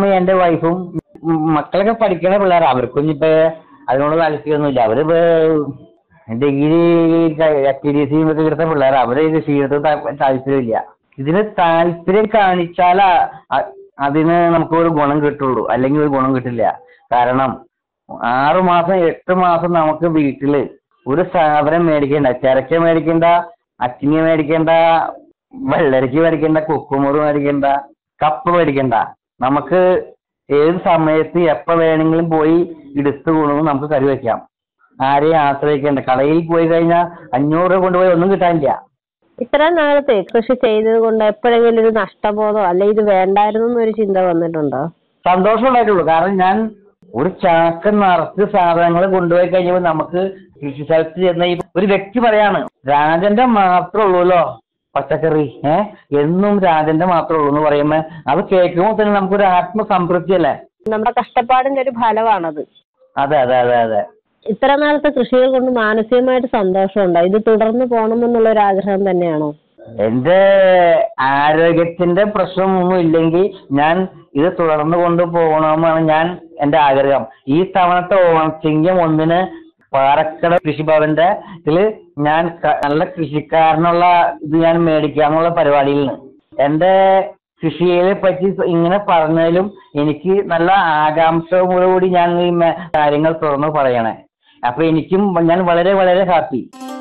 അമ്മയും എന്റെ വൈഫും ഉം, മക്കളൊക്കെ പഠിക്കണ പിള്ളേരാ അവർക്കൊന്നും ഇപ്പൊ അതിനോട് താല്പര്യമൊന്നുമില്ല അവര് ഡിഗ്രി ടി ഡി സി ഒക്കെ എടുത്ത പിള്ളേരാ അവര് ഇത് ക്ഷീണത്തിന് താ- താല്പര്യമില്ല ഇതിന് താല്പര്യം കാണിച്ചാൽ അതിന് നമുക്ക് ഒരു ഗുണം കിട്ടുള്ളൂ അല്ലെങ്കിൽ ഒരു ഗുണം കിട്ടില്ല കാരണം ആറു മാസം എട്ട് മാസം നമുക്ക് വീട്ടില് ഒരു സാധനം മേടിക്കണ്ട ചിരക്ക മേടിക്കണ്ട അച്ചിങ്ങ മേടിക്കണ്ട വെള്ളരിക്ക മേടിക്കണ്ട കുക്കുമുറ് മേടിക്കണ്ട കപ്പ മേടിക്കണ്ട നമുക്ക് ഏത് സമയത്ത് എപ്പോ വേണമെങ്കിലും പോയി എടുത്തു കൊണ്ടുവന്ന് നമുക്ക് കറി വെക്കാം ആരെയും ആശ്രയിക്കേണ്ട കടയിൽ പോയി കഴിഞ്ഞാൽ അഞ്ഞൂറ് രൂപ കൊണ്ടുപോയി ഒന്നും കിട്ടാനില്ല ഇത്രയും നാളത്തെ കൃഷി ചെയ്തത് കൊണ്ട് എപ്പോഴെങ്കിലും ഒരു നഷ്ടബോധോ അല്ലെ ഇത് വേണ്ടായിരുന്നു എന്നൊരു ചിന്ത വന്നിട്ടുണ്ടോ സന്തോഷം ഉണ്ടായിട്ടുള്ളൂ കാരണം ഞാൻ ഒരു ചാക്ക് നിറച്ച് സാധനങ്ങൾ കൊണ്ടുപോയി കഴിഞ്ഞപ്പോൾ നമുക്ക് കൃഷി സ്ഥലത്ത് ചെന്ന ഈ ഒരു വ്യക്തി പറയാണ് രാജന്റെ മാത്രമേ ഉള്ളൂല്ലോ പച്ചക്കറി ഏ എന്നും രാജന്റെ മാത്രമേ ഉള്ളൂ എന്ന് പറയുമ്പോ അത് കേൾക്കുമ്പോൾ തന്നെ നമുക്കൊരു ആത്മസംതൃപ്തി അല്ലേ നമ്മുടെ കഷ്ടപ്പാടിന്റെ ഒരു ഫലമാണത് അതെ അതെ അതെ അതെ ഇത്ര നാളത്തെ കൃഷികൾ കൊണ്ട് മാനസികമായിട്ട് സന്തോഷമുണ്ടോ ഇത് തുടർന്ന് പോകണമെന്നുള്ള ഒരു ആഗ്രഹം തന്നെയാണോ എന്റെ ആരോഗ്യത്തിന്റെ പ്രശ്നമൊന്നും ഇല്ലെങ്കിൽ ഞാൻ ഇത് തുടർന്ന് കൊണ്ടുപോകണമെന്നാണ് ഞാൻ എന്റെ ആഗ്രഹം ഈ തവണത്തെ ഓണം ചിങ്ങം ഒന്നിന് പാറക്കട കൃഷിഭവന്റെ ഇതില് ഞാൻ ക- നല്ല കൃഷിക്കാരനുള്ള ഇത് ഞാൻ മേടിക്കാന്നുള്ള പരിപാടിയിലാണ് എന്റെ കൃഷിയെ പറ്റി ഇങ്ങനെ പറഞ്ഞതിലും എനിക്ക് നല്ല ആകാംക്ഷയോടുകൂടി ഞാൻ ഈ മേ- കാര്യങ്ങൾ തുറന്നു പറയണേ അപ്പൊ എനിക്കും ഞാൻ വളരെ വളരെ ഹാപ്പി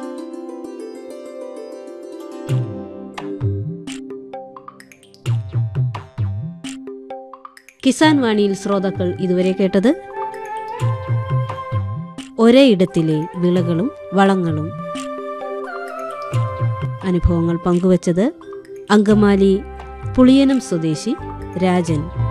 കിസാൻ വാണിയിൽ ശ്രോതാക്കൾ ഇതുവരെ കേട്ടത് ഒരേ ഇടത്തിലെ വിളകളും വളങ്ങളും അനുഭവങ്ങൾ പങ്കുവച്ചത് അങ്കമാലി പുളിയനം സ്വദേശി രാജൻ